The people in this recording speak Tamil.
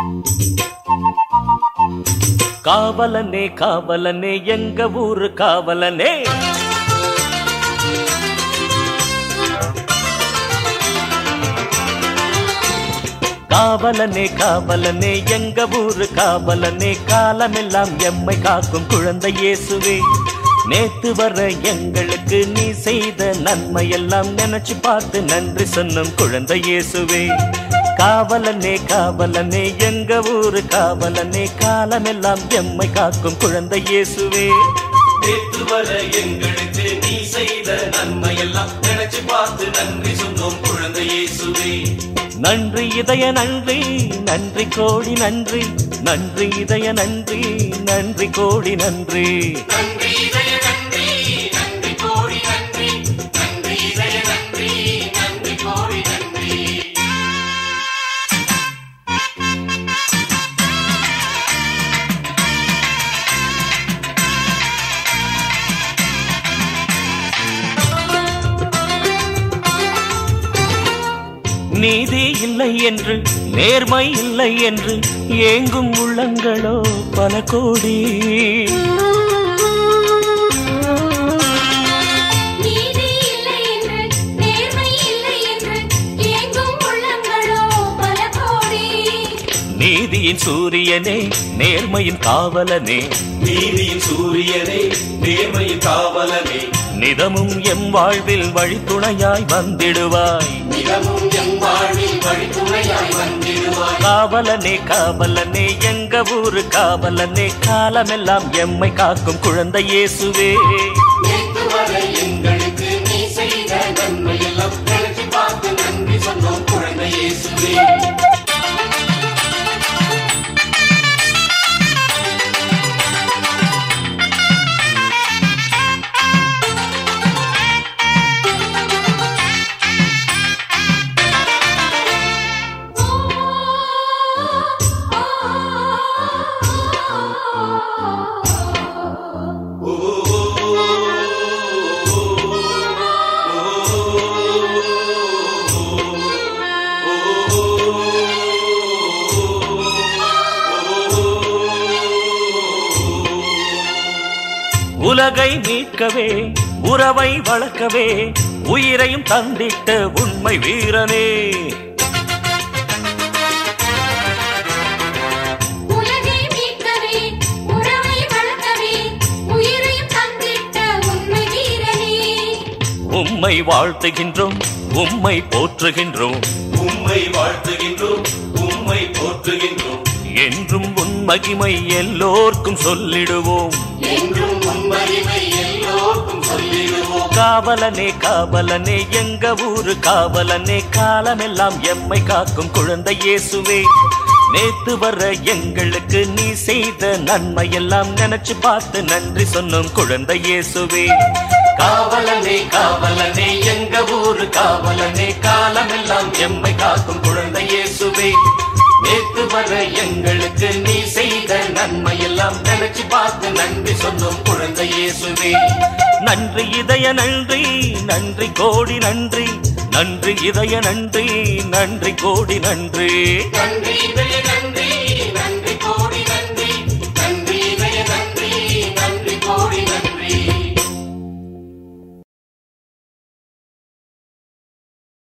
காவலனே காவலனே எங்க ஊரு காவலனே காவலனே காவலனே எங்க ஊரு காவலனே காலமெல்லாம் எம்மை காக்கும் குழந்தை இயேசுவே நேத்து வர எங்களுக்கு நீ செய்த நன்மையெல்லாம் நினைச்சு பார்த்து நன்றி சொன்னும் குழந்தை இயேசுவே காவலனே காவலனே எங்க ஊரு காவலனே காலமெல்லாம் எம்மை காக்கும் குழந்தை இயேசுவே நேற்று வர எங்களுக்கு நீ செய்த நன்மையெல்லாம் நினைச்சு பார்த்து நன்றி சொன்னோம் குழந்தை இயேசுவே நன்றி இதய நன்றி நன்றி கோடி நன்றி நன்றி இதய நன்றி நன்றி கோடி நன்றி நன்றி இதய நன்றி நன்றி கோடி நன்றி நன்றி இதய நன்றி நன்றி கோடி நன்றி நீதி இல்லை என்று நேர்மை இல்லை என்று ஏங்கும் உள்ளங்களோ பல கோடி நீதி இல்லை என்று நேர்மை இல்லை என்று ஏங்கும் உள்ளங்களோ பல கோடி நீதியின் சூரியனே நேர்மையின் காவலனே நீதியின் சூரியனே நேர்மையின் காவலனே நிதமும் எம் வாழ்வில் வழித்துணையாய் வந்திடுவாய் நிலமும் எம் வாழ்வில் வழித்துணையாய் வந்திடுவாய் காவலனே காவலனே எங்க ஊரு காவலனே காலமெல்லாம் எம்மை காக்கும் குழந்தை இயேசுவே நேற்று வர எங்களுக்கு நீ செய்த நன்மையெல்லாம் நினைச்சு பார்த்து நன்றி சொன்னோம் குழந்தை இயேசுவே உலகை மீட்கவே உறவை வளர்க்கவே உயிரையும் தந்திட்ட உண்மை வீரனே உலகை மீட்கவே உறவை வளர்க்கவே உயிரையும் தந்திட்ட உண்மை வீரனே உம்மை வாழ்த்துகின்றோம் உம்மை போற்றுகின்றோம் உம்மை வாழ்த்துகின்றோம் உம்மை போற்றுகின்றோம் என்றும் உன் மகிமை எல்லோர்க்கும் சொல்லிடுவோம் என்றும் உண்மையை எல்லோருக்கும் சொல்லிடுவோம் காவலனே காவலனே எங்க ஊரு காவலனே காலமெல்லாம் எம்மை காக்கும் குழந்தை இயேசுவே நேத்து வர எங்களுக்கு நீ செய்த நன்மையெல்லாம் நினைச்சு பார்த்து நன்றி சொன்னோம் குழந்தை இயேசுவே காவலனே காவலனே எங்க ஊரு காவலனே காலமெல்லாம் எம்மை காக்கும் குழந்தை இயேசுவே நேத்து வர எங்களுக்கு நீ செய்த நன்மையெல்லாம் நினைச்சு பார்த்து நன்றி சொன்னோம் குழந்தை இயேசுவே நன்றி இதய நன்றி நன்றி கோடி நன்றி நன்றி இதய நன்றி நன்றி கோடி நன்றி நன்றி இதய நன்றி நன்றி